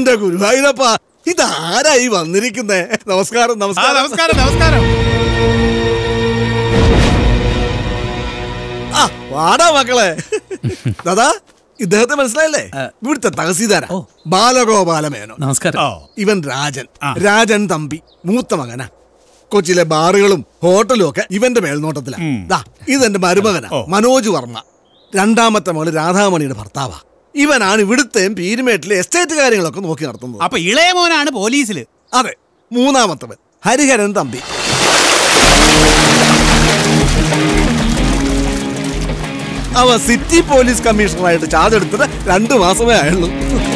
എന്റെ ഗുരുവായൂരപ്പ ഇതാരായി വന്നിരിക്കുന്നേ നമസ്കാരം ആ നമസ്കാരം നമസ്കാരം നമസ്കാരം ആ വാടാ മക്കളെ ദാദാ ഇദ്ദേഹത്തെ മനസ്സിലായില്ലേ ഇവിടുത്തെ തഹസീദാര ബാലഗോപാലമേനോ നമസ്കാരം ഓ ഇവൻ രാജൻ ആ. രാജൻ തമ്പി മൂത്ത മകനാ കൊച്ചിയിലെ ബാറുകളും ഹോട്ടലും ഒക്കെ ഇവന്റെ മേൽനോട്ടത്തിലാ ഉം. ദാ ഇതെന്റെ മരുമകനാ ഓ. മനോജ് വർമ്മ രണ്ടാമത്തെ മകള് രാധാമണിയുടെ ഭർത്താവാ ഇവനാണ് ഇവിടുത്തെയും പീരുമേട്ടിലെ എസ്റ്റേറ്റ് കാര്യങ്ങളൊക്കെ നോക്കി നടത്തുന്നത് അപ്പൊ ഇളയ മോനാണ് പോലീസില് അതെ മൂന്നാമത്തവൻ ഹരിഹരൻ തമ്പി അവ സിറ്റി പോലീസ് കമ്മീഷണറായിട്ട് ചാർജ് എടുത്തത് രണ്ടു മാസമേ ആയുള്ളൂ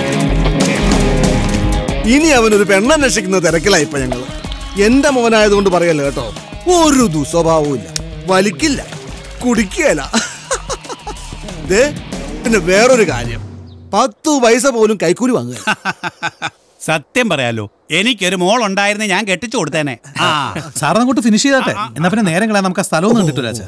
ഇനി അവനൊരു പെണ്ണന്വേഷിക്കുന്ന തിരക്കിലായിപ്പോ ഞങ്ങള് എന്റെ മോനായതുകൊണ്ട് പറയല്ല കേട്ടോ ഒരു ദുസ്വഭാവവും ഇല്ല വലിക്കില്ല കുടിക്കുകയല്ല ദേ, പിന്നെ വേറൊരു കാര്യം പത്തു പൈസ പോലും കൈക്കൂലി വാങ്ങുക സത്യം പറയാലോ എനിക്കൊരു മോൾ ഉണ്ടായിരുന്നെ ഞാൻ കെട്ടിച്ചു കൊടുത്തേനെ ആ സാറിന് അങ്ങോട്ട് ഫിനിഷ് ചെയ്താട്ടെ എന്നാ പിന്നെ നേരം കളയാൻ നമുക്ക് ആ സ്ഥലവും കണ്ടിട്ടില്ല അച്ഛാ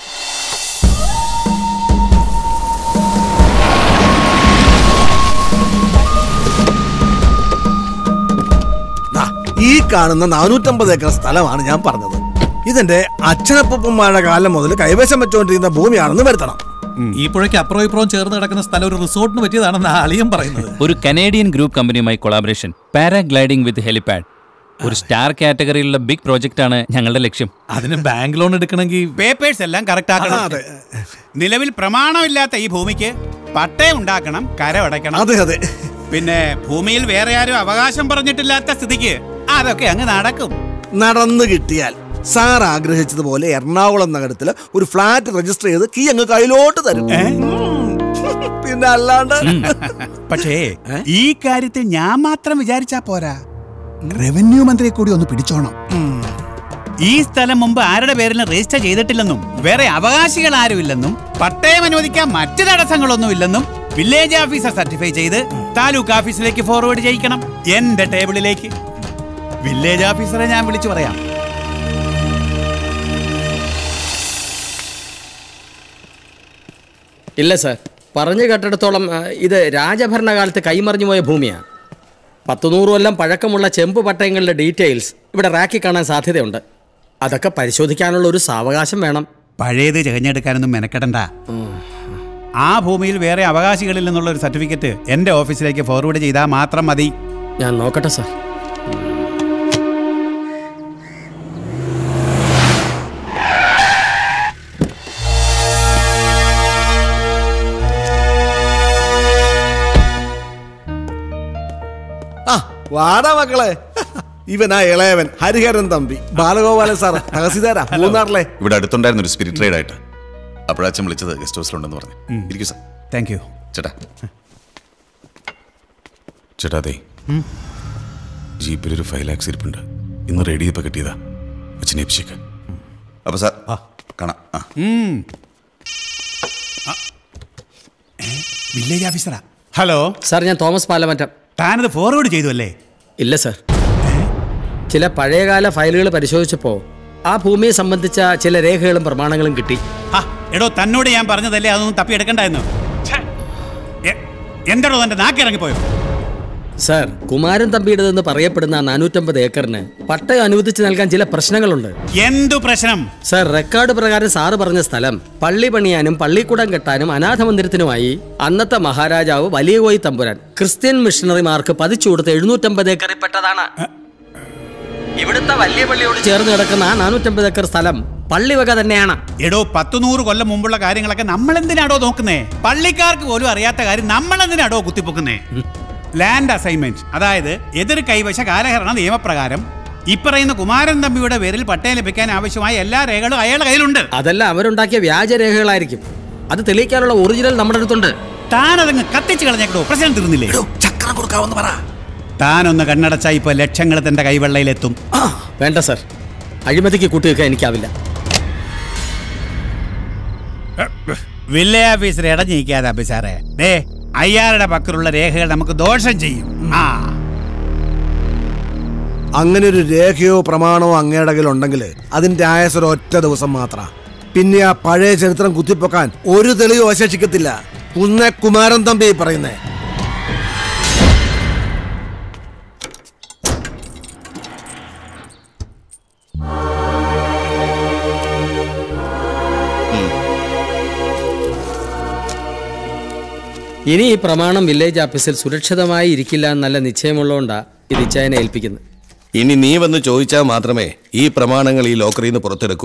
ദാ, ഈ കാണുന്ന നാനൂറ്റമ്പത് ഏക്കർ സ്ഥലമാണ് ഞാൻ പറഞ്ഞത് ഇതെന്റെ അച്ഛനപ്പന്മാരുടെ കാലം മുതൽ കൈവശം വെച്ചുകൊണ്ടിരിക്കുന്ന ഭൂമിയാണെന്ന് വരുത്തണം ഈ പുഴയ്ക്ക് അപ്പുറവും ഇപ്പുറവും ചേർന്ന് കിടക്കുന്ന സ്ഥലം ഒരു റിസോർട്ടിന് പറ്റിയതാണെന്ന് അളിയും പറയുന്നത് ഒരു കനേഡിയൻ ഗ്രൂപ്പ് കമ്പനിയുമായി കൊളാബറേഷൻ പാരാഗ്ലൈഡിംഗ് വിത്ത് ഹെലിപാഡ് ഒരു സ്റ്റാർ കാറ്റഗറിയിലുള്ള ബിഗ് പ്രോജക്റ്റ് ആണ് ഞങ്ങളുടെ ലക്ഷ്യം അതിന് ബാങ്ക് ലോൺ എടുക്കണമെങ്കിൽ പേപ്പേഴ്സ് എല്ലാം കറക്റ്റ് ആക്കണം നിലവിൽ പ്രമാണമില്ലാത്ത ഈ ഭൂമിക്ക് പട്ടയം ഉണ്ടാക്കണം കരമടയ്ക്കണം അതെ അതെ പിന്നെ ഭൂമിയിൽ വേറെ ആരും അവകാശം പറഞ്ഞിട്ടില്ലാത്ത സ്ഥിതിക്ക് അതൊക്കെ അങ്ങ് നടക്കും നടന്നു കിട്ടിയാൽ സാർ ആഗ്രഹിച്ചതുപോലെ എറണാകുളം നഗരത്തില് ഒരു ഫ്ലാറ്റ് രജിസ്റ്റർ ചെയ്ത് കീ അങ്ങ് കയ്യിലോട്ട് തരും ഉം. പിന്നെ അല്ലാണ്ട് പക്ഷേ ഈ കാര്യത്തിൽ ഞാൻ മാത്രം വിചാരിച്ചാ പോരാ റവന്യൂ മന്ത്രിയെ കൂടി ഒന്ന് പിടിച്ചോണം ഈ സ്ഥലം മുമ്പ് ആരുടെ പേരിലും രജിസ്റ്റർ ചെയ്തിട്ടില്ലെന്നും വേറെ അവകാശികൾ ആരുമില്ലെന്നും പട്ടയം അനുവദിക്കാൻ മറ്റു തടസ്സങ്ങളൊന്നുമില്ലെന്നും വില്ലേജ് ഓഫീസർ സർട്ടിഫൈ ചെയ്ത് താലൂക്ക് ഓഫീസിലേക്ക് ഫോർവേഡ് ചെയ്യിക്കണം എന്റെ ടേബിളിലേക്ക് വില്ലേജ് ഓഫീസറെ ഞാൻ വിളിച്ചു പറയാം ഇല്ല സാർ പറഞ്ഞു കേട്ടിടത്തോളം ആ, ഇത് രാജഭരണകാലത്ത് കൈമറിഞ്ഞു പോയ ഭൂമിയാണ് പത്ത് നൂറ് കൊല്ലം പഴക്കമുള്ള ചെമ്പ് പട്ടയങ്ങളുടെ ഡീറ്റെയിൽസ് ഇവിടെ റാക്കി കാണാൻ സാധ്യതയുണ്ട് അതൊക്കെ പരിശോധിക്കാനുള്ള ഒരു സാവകാശം വേണം പഴയത് ചകഞ്ഞെടുക്കാനൊന്നും മെനക്കെടണ്ട ആ ഭൂമിയിൽ വേറെ അവകാശികളില്ലെന്നുള്ള ഒരു സർട്ടിഫിക്കറ്റ് എന്റെ ഓഫീസിലേക്ക് ഫോർവേഡ് ചെയ്താൽ മാത്രം മതി ഞാൻ നോക്കട്ടെ സാർ ആ വാടാ മക്കളെ ഇവനാ ഇളയവൻ ഹരിഹരൻ തമ്പി ബാലഗോപാലൻ സാർ തഹസീദാരാ മൂന്നാറിലെ ഇവിടെ അടുത്തുണ്ടായിരുന്ന ഒരു സ്പിരിറ്റ് റൈഡ് ആയിട്ട് അപ്പോഴാച്ചൻ വിളിച്ചത് ഗസ്റ്റ് ഹൗസിലുണ്ടെന്ന് പറഞ്ഞു ഇരിക്കൂ സാർ താങ്ക് യു ചേട്ടാ ചേട്ടാ അതെ ജീപ്പിലൊരു ഫൈവ് ലാക്സ് ഇരിപ്പുണ്ട് ഇന്ന് റെഡി ചെയ്തപ്പോൾ കിട്ടിയതാ അച്ഛനെ ഏൽപ്പിച്ചേക്ക് അപ്പൊ സാർ കാണാം ആ വില്ലേജ് ഓഫീസറാ ഹലോ സാർ ഞാൻ തോമസ് പാലമറ്റം താനത് ഫോർവേഡ് ചെയ്തു അല്ലേ ഇല്ല സാർ ചില പഴയകാല ഫയലുകൾ പരിശോധിച്ചപ്പോൾ ആ ഭൂമിയെ സംബന്ധിച്ച ചില രേഖകളും പ്രമാണങ്ങളും കിട്ടി ആ എടോ തന്നോട് ഞാൻ പറഞ്ഞതല്ലേ അതൊന്നും തപ്പിയെടുക്കണ്ടായിരുന്നു ഛെ, എ- എന്താടോ തന്റെ നാക്കിറങ്ങിപ്പോയോ സാർ കുമാരൻ തമ്പിയുടേതെന്ന് പറയപ്പെടുന്ന ആ നാനൂറ്റമ്പത് ഏക്കറിന് പട്ടയം അനുവദിച്ച് നൽകാൻ ചില പ്രശ്നങ്ങളുണ്ട് എന്തു പ്രശ്നം സാർ റെക്കോർഡ് പ്രകാരം സാറ് പറഞ്ഞ സ്ഥലം പള്ളി പണിയാനും പള്ളിക്കൂടം കെട്ടാനും അനാഥ മന്ദിരത്തിനുമായി അന്നത്തെ മഹാരാജാവ് വലിയ കോയി തമ്പുരാൻ ക്രിസ്ത്യൻ മിഷണറിമാർക്ക് പതിച്ചു കൊടുത്ത എഴുന്നൂറ്റമ്പത് ഏക്കറിൽ പെട്ടതാണ് ഇവിടുത്തെ വലിയ പള്ളിയോട് ചേർന്ന് കിടക്കുന്ന ആ നാനൂറ്റമ്പത് ഏക്കർ സ്ഥലം പള്ളി വക തന്നെയാണ് എടോ പത്തു നൂറ് കൊല്ലം മുമ്പുള്ള കാര്യങ്ങളൊക്കെ നമ്മൾ എന്തിനാടോ നോക്കുന്നേ പള്ളിക്കാർക്ക് പോലും അറിയാത്ത കാര്യം നമ്മൾ എന്തിനാടോ കുത്തിപ്പൊക്കുന്നേ ലാൻഡ് അസൈൻമെന്റ് അതായത് എതിർ കൈവശ കാലഹരണ നിയമപ്രകാരം ഇപ്പറയുന്ന കുമാരൻ തമ്പിയുടെ പേരിൽ പട്ടയം ലഭിക്കാൻ ആവശ്യമായ എല്ലാ രേഖകളും അയാളുടെ കയ്യിലുണ്ട് അതെല്ലാം അവരുണ്ടാക്കിയ വ്യാജരേഖകളായിരിക്കും അത് തെളിയിക്കാനുള്ള ഒറിജിനൽ നമ്മുടെ അടുത്തുണ്ട് താനതങ്ങ് കത്തിച്ച് കളഞ്ഞേക്കടോ പ്രശ്നം തീർന്നില്ലേ ചക്രം കൊടുക്കാമെന്ന് പറ താനൊന്ന് കണ്ണടച്ച ഇപ്പൊ ലക്ഷങ്ങൾ തന്റെ കൈവെള്ളയിലെത്തും വേണ്ട സാർ അഴിമതിക്ക് കൂട്ടിവെക്കാൻ എനിക്കാവില്ല വില്ലേജ് ഓഫീസർ ഇടഞ്ഞിരിക്കാതെ അഭിസാറേ ദേ അയ്യാറുടെ പക്കലുള്ള രേഖകൾ നമുക്ക് ദോഷം ചെയ്യും ആ അങ്ങനെ ഒരു രേഖയോ പ്രമാണമോ അങ്ങയുടെ കയ്യിൽ ഉണ്ടെങ്കിൽ അതിന്റെ ആയസൊരു ഒറ്റ ദിവസം മാത്ര പിന്നെ ആ പഴയ ചരിത്രം കുത്തിപ്പൊക്കാൻ ഒരു തെളിവും അവശേഷിക്കത്തില്ല കുന്ന കുമാരൻ തമ്പി പറയുന്നേ ഇനി ഈ പ്രമാണം വില്ലേജ് ഓഫീസിൽ സുരക്ഷിതമായി ഇരിക്കില്ല എന്നല്ല നിശ്ചയമുള്ളതുകൊണ്ടാ ഇത് ഇച്ചായനെ ഏൽപ്പിക്കുന്നത് ഇനി നീ വന്ന് ചോദിച്ചാൽ മാത്രമേ ഈ പ്രമാണങ്ങൾ ഈ ലോക്കറിൽ നിന്ന് പുറത്തെടുക്കൂ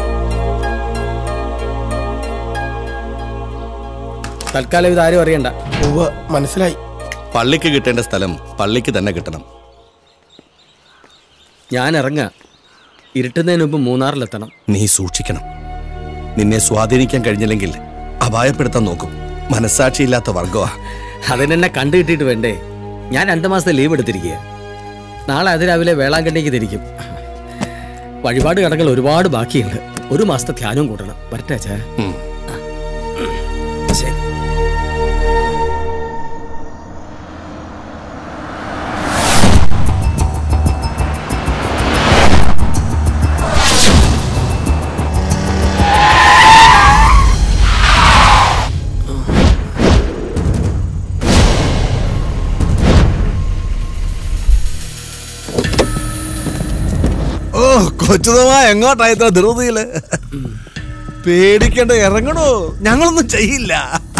തൽക്കാലം ഇത് ആരും അറിയണ്ട മനസ്സിലായി പള്ളിക്ക് കിട്ടേണ്ട സ്ഥലം പള്ളിക്ക് തന്നെ കിട്ടണം ഞാൻ ഇറങ്ങാം ഇരുട്ടുന്നതിന് മുമ്പ് മൂന്നാറിലെത്തണം നീ സൂക്ഷിക്കണം നിന്നെ സ്വാധീനിക്കാൻ കഴിഞ്ഞില്ലെങ്കിൽ അപായപ്പെടുത്താൻ നോക്കും മനസ്സാക്ഷിയില്ലാത്ത വർഗമാ അതിനെന്നെ കണ്ടു കിട്ടിയിട്ട് വേണ്ടേ ഞാൻ രണ്ട് മാസത്തെ ലീവ് എടുത്തിരിക്കുക നാളെ അതിരാവിലെ വേളാങ്കണ്ണിക്ക് തിരിക്കും വഴിപാട് കടകൾ ഒരുപാട് ബാക്കിയുണ്ട് ഒരു മാസത്തെ ധ്യാനവും കൂട്ടണം വരട്ടെ അച്ഛാ ഉം. ശരി ഓ കൊച്ചുതമാ എങ്ങോട്ടാ ഇത്ര ധൃതിയില് പേടിക്കണ്ട ഇറങ്ങണോ ഞങ്ങളൊന്നും ചെയ്യില്ല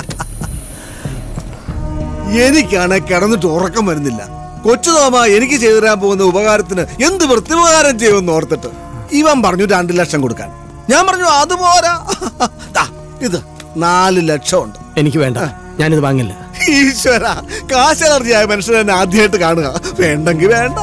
എനിക്കാണ് കിടന്നിട്ട് ഉറക്കം വരുന്നില്ല കൊച്ചുതോമ എനിക്ക് ചെയ്തു തരാൻ പോകുന്ന ഉപകാരത്തിന് എന്ത് പ്രത്യുപകാരം ചെയ്യുമെന്ന് ഓർത്തിട്ട് ഇവൻ പറഞ്ഞു രണ്ട് ലക്ഷം കൊടുക്കാൻ ഞാൻ പറഞ്ഞു അത് പോരാ ദാ, ഇത് നാല് ലക്ഷം ഉണ്ട് എനിക്ക് വേണ്ട ഞാനിത് വാങ്ങില്ല ഈശ്വര കാശലർജിയായ മനുഷ്യനെ എന്നെ ആദ്യമായിട്ട് കാണുക വേണ്ടെങ്കിൽ വേണ്ട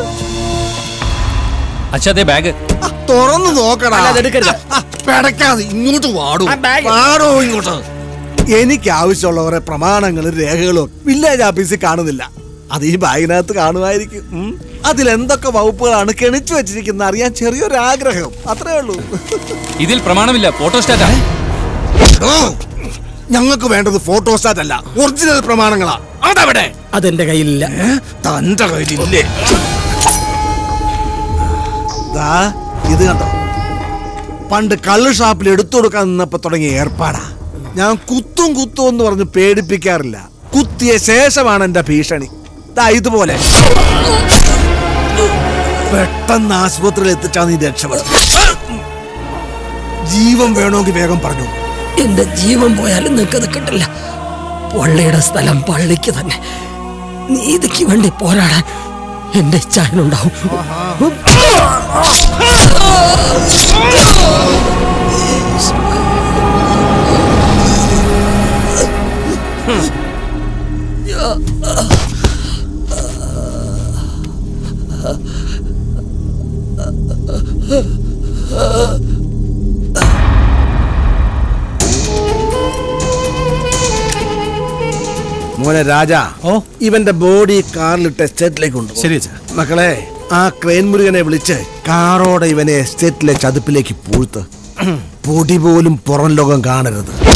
അച്ഛാ അതെ ബാഗ് ആ, തുറന്നു നോക്കടാ അല്ല, അതെടുക്കരുത്. ആ, പെടക്കാതെ ഇങ്ങോട്ട് വാടൂ ആ, ബാഗ്. വാടോ ഇങ്ങോട്ട് എനിക്ക് ആവശ്യമുള്ള കുറെ പ്രമാണങ്ങളും രേഖകളും വില്ലേജ് ഓഫീസിൽ കാണുന്നില്ല അത് ഈ ബാഗിനകത്ത് കാണുമായിരിക്കും ഉം. അതിൽ എന്തൊക്കെ വകുപ്പുകളാണ് കെണിച്ചു വെച്ചിരിക്കുന്ന അറിയാൻ ചെറിയൊരു ആഗ്രഹം അത്രേ ഉള്ളൂ ഇതിൽ പ്രമാണമില്ല ഫോട്ടോസ്റ്റാറ്റാ എടോ, ഞങ്ങൾക്ക് വേണ്ടത് ഫോട്ടോസ്റ്റാറ്റ് അല്ല ഒറിജിനൽ പ്രമാണങ്ങളാ അതവിടെ അതെന്റെ കയ്യിലില്ല ഏ? തന്റെ കയ്യിലില്ലേ ദാ ഇത് കണ്ടോ പണ്ട് കള്ള് ഷാപ്പിൽ എടുത്തു കൊടുക്കാൻ നിന്നപ്പോ തുടങ്ങിയ ഏർപ്പാടാ ഞാൻ കുത്തും കുത്തും എന്ന് പറഞ്ഞ് പേടിപ്പിക്കാറില്ല കുത്തിയ ശേഷമാണ് എന്റെ ഭീഷണി ദാ ഇതുപോലെ പെട്ടെന്ന് ആശുപത്രിയിൽ എത്തിച്ചാ നീ രക്ഷപ്പെടും ജീവൻ വേണമെങ്കിൽ വേഗം പറഞ്ഞു എന്റെ ജീവൻ പോയാലും നിനക്കത് കിട്ടില്ല പള്ളിയുടെ സ്ഥലം പള്ളിക്ക് തന്നെ നീതിക്ക് വേണ്ടി പോരാടാൻ എന്റെ ഇച്ഛാനുണ്ടാവും മോനെ രാജാ ഓ. ഇവന്റെ ബോഡി കാറിലിട്ട് എസ്റ്റേറ്റിലേക്ക് ഉണ്ട് ശരി അച്ഛാ മക്കളെ ആ ക്രെയിൻ മുരുകനെ വിളിച്ച് കാറോടെ ഇവനെ എസ്റ്റേറ്റിലെ ചതുപ്പിലേക്ക് പൂഴ്ത്ത് പൊടി പോലും പുറം ലോകം കാണരുത്